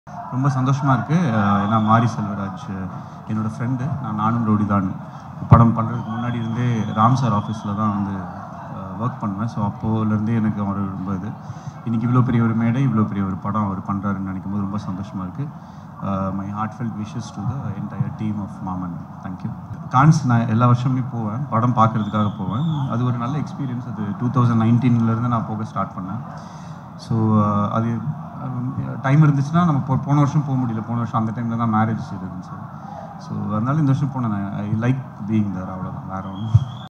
ரொம்ப சந்தோஷமாக இருக்குது ஏன்னா மாரி செல்வராஜ் என்னோட ஃப்ரெண்டு நான் நானும் ரவுடி தான் படம் பண்ணுறதுக்கு முன்னாடி இருந்தே ராம் சார் ஆஃபீஸில் தான் வந்து ஒர்க் பண்ணுவேன் ஸோ அப்போலேருந்தே எனக்கு அவர் ரொம்ப இது இன்றைக்கி இவ்வளோ பெரிய ஒரு மேடை இவ்வளோ பெரிய ஒரு படம் அவர் பண்ணுறாருன்னு நினைக்கும் போது ரொம்ப சந்தோஷமாக இருக்குது my heart felt wishes to the entire team of மாமன் தேங்க்யூ கான்ஸ் நான் எல்லா வருஷமே போவேன் படம் பார்க்குறதுக்காக போவேன் அது ஒரு நல்ல எக்ஸ்பீரியன்ஸ் அது டூ தௌசண்ட் நைன்டீன்லேருந்து நான் போக ஸ்டார்ட் பண்ணேன் ஸோ அது டைம் இருந்துச்சுன்னா நம்ம போ போன வருஷம் போக முடியல போன வருஷம் அந்த டைமில் தான் மேரேஜ் இருந்துச்சு ஸோ அதனால இந்த வருஷம் போனேன் ஐ லைக் பீயிங் தர் அவ்வளோதான் வேறு ஒன்றும்